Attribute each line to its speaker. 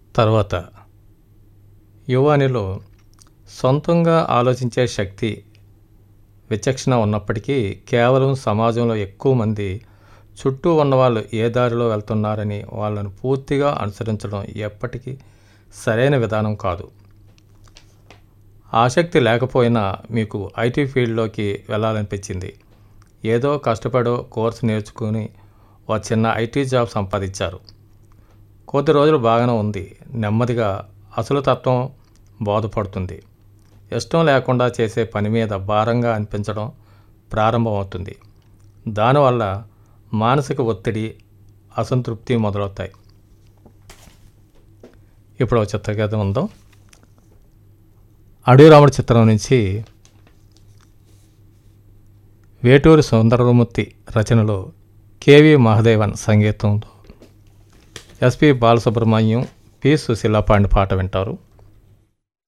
Speaker 1: తర్వాత యువానిలో సొంతంగా ఆలోచించే శక్తి విచక్షణ ఉన్నప్పటికీ కేవలం సమాజంలో ఎక్కువ మంది చుట్టూ ఉన్నవాళ్ళు ఏ దారిలో వెళ్తున్నారని వాళ్ళను పూర్తిగా అనుసరించడం ఎప్పటికీ సరైన విధానం కాదు ఆసక్తి లేకపోయినా మీకు ఐటీ ఫీల్డ్లోకి వెళ్ళాలనిపించింది ఏదో కష్టపడో కోర్సు నేర్చుకుని ఓ చిన్న ఐటీ జాబ్ సంపాదించారు కొద్ది రోజులు బాగానే ఉంది నెమ్మదిగా అసలు తత్వం బోధపడుతుంది ఇష్టం లేకుండా చేసే పని మీద భారంగా అనిపించడం ప్రారంభమవుతుంది దానివల్ల మానసిక ఒత్తిడి అసంతృప్తి మొదలవుతాయి ఇప్పుడు ఒక చిత్రగీత ఉందాం అడవి రాముడి చిత్రం నుంచి వేటూరి సుందరమూర్తి రచనలో కేవి మహదేవన్ సంగీతంలో ఎస్పి బాలసుబ్రహ్మణ్యం పి సుశీల పాండి పాట వింటారు